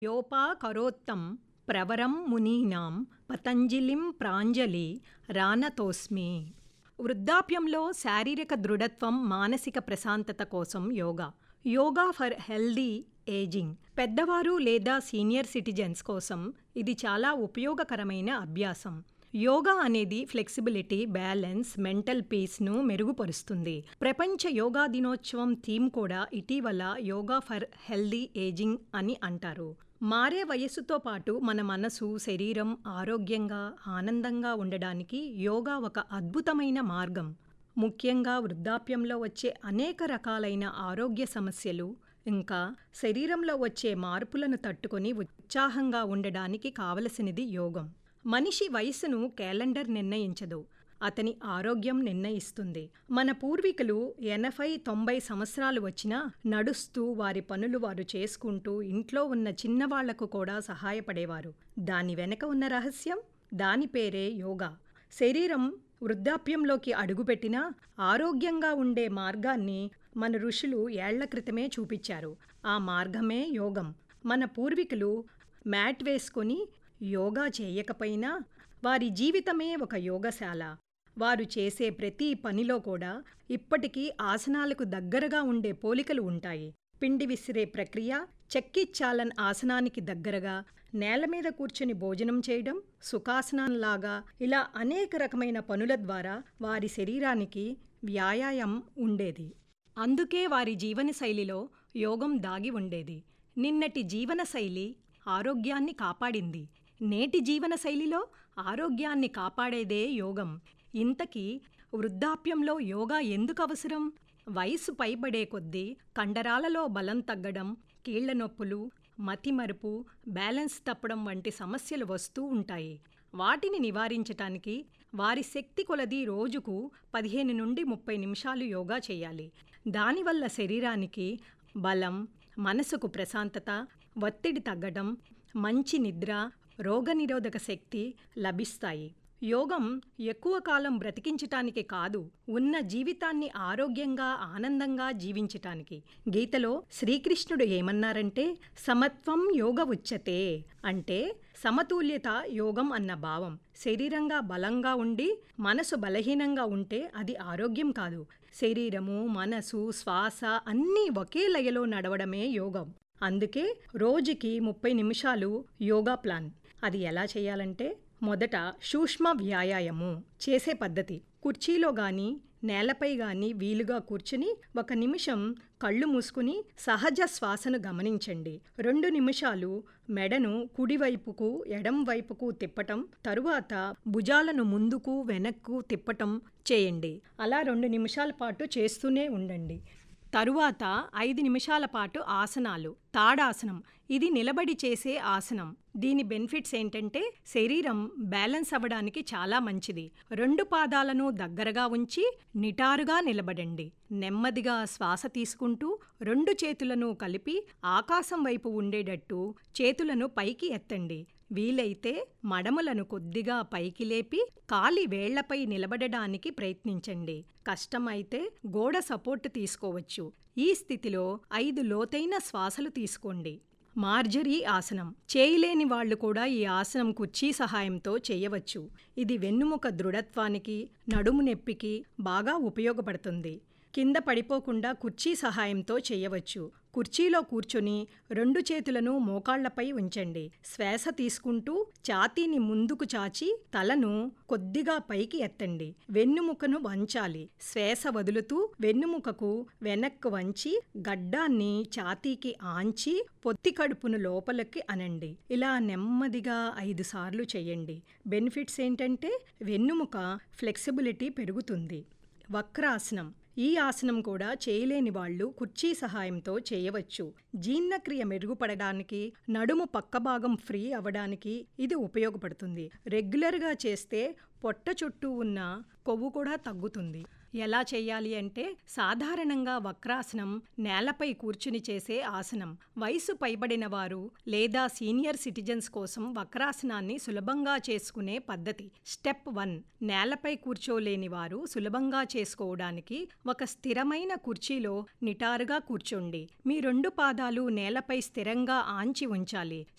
योपाकरोत्तं ప్రవరం మునీనాం పతంజలిం ప్రాంజలి రానతోస్మి వృద్ధాప్యంలో శారీరక దృఢత్వం మానసిక ప్రశాంతత కోసం yoga yoga for healthy ageing పెద్దవారు లేదా సీనియర్ సిటిజన్స్ కోసం ఇది చాలా ఉపయోగకరమైన అభ్యాసం యోగా అనేది ఫ్లెక్సిబిలిటీ బ్యాలెన్స్ మెంటల్ పీస్ను మెరుగుపరుస్తుంది ప్రపంచ యోగా దినోత్సవం థీమ్ కూడా ఇటీవల యోగా ఫర్ హెల్దీ ఏజింగ్ అని అంటారు మారే వయస్సుతో పాటు మన మనసు శరీరం ఆరోగ్యంగా ఆనందంగా ఉండడానికి యోగా ఒక అద్భుతమైన మార్గం ముఖ్యంగా వృద్ధాప్యంలో వచ్చే అనేక రకాలైన ఆరోగ్య సమస్యలు ఇంకా శరీరంలో వచ్చే మార్పులను తట్టుకొని ఉత్సాహంగా ఉండడానికి కావలసినది యోగం మనిషి వయస్సును క్యాలెండర్ నిర్ణయించదు అతని ఆరోగ్యం నిర్ణయిస్తుంది మన పూర్వీకులు ఎనభై తొంభై సంవత్సరాలు వచ్చినా నడుస్తూ వారి పనులు వారు చేసుకుంటూ ఇంట్లో ఉన్న చిన్నవాళ్లకు కూడా సహాయపడేవారు దాని వెనక ఉన్న రహస్యం దాని పేరే యోగా శరీరం వృద్ధాప్యంలోకి అడుగుపెట్టినా ఆరోగ్యంగా ఉండే మార్గాన్ని మన ఋషులు ఏళ్ల క్రితమే చూపించారు ఆ మార్గమే యోగం మన పూర్వీకులు మ్యాట్ వేసుకొని యోగా చేయకపోయినా వారి జీవితమే ఒక యోగశాల వారు చేసే ప్రతి పనిలో కూడా ఇప్పటికీ ఆసనాలకు దగ్గరగా ఉండే పోలికలు ఉంటాయి పిండి విసిరే ప్రక్రియ చెక్కిచ్చాలన్ ఆసనానికి దగ్గరగా నేల మీద కూర్చుని భోజనం చేయడం సుఖాసనంలాగా ఇలా అనేక రకమైన పనుల ద్వారా వారి శరీరానికి వ్యాయామం ఉండేది అందుకే వారి జీవనశైలిలో యోగం దాగి ఉండేది నిన్నటి జీవనశైలి ఆరోగ్యాన్ని కాపాడింది నేటి జీవనశైలిలో ఆరోగ్యాన్ని కాపాడేదే యోగం ఇంతకీ వృద్ధాప్యంలో యోగా ఎందుకు అవసరం వయసు పైబడే కొద్దీ కండరాలలో బలం తగ్గడం కీళ్ల నొప్పులు మతిమరుపు బ్యాలెన్స్ తప్పడం వంటి సమస్యలు వస్తూ ఉంటాయి వాటిని నివారించటానికి వారి శక్తి కొలది రోజుకు పదిహేను నుండి ముప్పై నిమిషాలు యోగా చేయాలి దానివల్ల శరీరానికి బలం మనసుకు ప్రశాంతత ఒత్తిడి తగ్గడం మంచి నిద్ర రోగనిరోధక శక్తి లభిస్తాయి యోగం ఎక్కువ కాలం బ్రతికించటానికి కాదు ఉన్న జీవితాన్ని ఆరోగ్యంగా ఆనందంగా జీవించటానికి గీతలో శ్రీకృష్ణుడు ఏమన్నారంటే సమత్వం యోగ ఉచ్యతే అంటే సమతుల్యత యోగం అన్న భావం శరీరంగా బలంగా ఉండి మనసు బలహీనంగా ఉంటే అది ఆరోగ్యం కాదు శరీరము మనసు శ్వాస అన్నీ ఒకే లయలో నడవడమే యోగం అందుకే రోజుకి ముప్పై నిమిషాలు యోగా ప్లాన్ అది ఎలా చేయాలంటే మొదట సూక్ష్మ వ్యాయామము చేసే పద్ధతి కుర్చీలో గాని నేలపై గాని వీలుగా కూర్చుని ఒక నిమిషం కళ్ళు మూసుకుని సహజ శ్వాసను గమనించండి రెండు నిమిషాలు మెడను కుడివైపుకు ఎడం వైపుకు తిప్పటం తరువాత భుజాలను ముందుకు వెనక్కు తిప్పటం చేయండి అలా రెండు నిమిషాల పాటు చేస్తూనే ఉండండి తరువాత ఐదు నిమిషాల పాటు ఆసనాలు తాడాసనం ఇది నిలబడి చేసే ఆసనం దీని బెనిఫిట్స్ ఏంటంటే శరీరం బ్యాలెన్స్ అవ్వడానికి చాలా మంచిది రెండు పాదాలను దగ్గరగా ఉంచి నిటారుగా నిలబడండి నెమ్మదిగా శ్వాస తీసుకుంటూ రెండు చేతులను కలిపి ఆకాశం వైపు ఉండేటట్టు చేతులను పైకి ఎత్తండి వీలైతే మడములను కొద్దిగా పైకి లేపి కాలి వేళ్లపై నిలబడడానికి ప్రయత్నించండి కష్టమైతే గోడ సపోర్ట్ తీసుకోవచ్చు ఈ స్థితిలో ఐదు లోతైన శ్వాసలు తీసుకోండి మార్జరీ ఆసనం చేయలేని వాళ్ళు కూడా ఈ ఆసనం కుర్చీ సహాయంతో చేయవచ్చు ఇది వెన్నుముక దృఢత్వానికి నడుము నొప్పికి బాగా ఉపయోగపడుతుంది కింద పడిపోకుండా కుర్చీ సహాయంతో చేయవచ్చు కుర్చీలో కూర్చొని రెండు చేతులను మోకాళ్లపై ఉంచండి శ్వాస తీసుకుంటూ ఛాతీని ముందుకు చాచి తలను కొద్దిగా పైకి ఎత్తండి వెన్నుముకను వంచాలి శ్వాస వదులుతూ వెన్నుముకకు వెనక్కు వంచి గడ్డాన్ని ఛాతీకి ఆంచి పొత్తి కడుపును లోపలికి అనండి ఇలా నెమ్మదిగా ఐదు సార్లు చేయండి బెనిఫిట్స్ ఏంటంటే వెన్నుముక ఫ్లెక్సిబిలిటీ పెరుగుతుంది వక్రాసనం ఈ ఆసనం కూడా చేయలేని వాళ్ళు కుర్చీ సహాయంతో చేయవచ్చు జీర్ణక్రియ మెరుగుపడడానికి నడుము పక్క భాగం ఫ్రీ అవ్వడానికి ఇది ఉపయోగపడుతుంది రెగ్యులర్గా చేస్తే పొట్ట చుట్టూ ఉన్న కొవ్వు కూడా తగ్గుతుంది ఎలా చేయాలి అంటే సాధారణంగా వక్రాసనం నేలపై కూర్చుని చేసే ఆసనం వయసు పైబడిన వారు లేదా సీనియర్ సిటిజన్స్ కోసం వక్రాసనాన్ని సులభంగా చేసుకునే పద్ధతి స్టెప్ వన్ నేలపై కూర్చోలేని వారు సులభంగా చేసుకోవడానికి ఒక స్థిరమైన కుర్చీలో నిటారుగా కూర్చోండి మీ రెండు పాదాలు నేలపై స్థిరంగా ఆంచి ఉంచాలి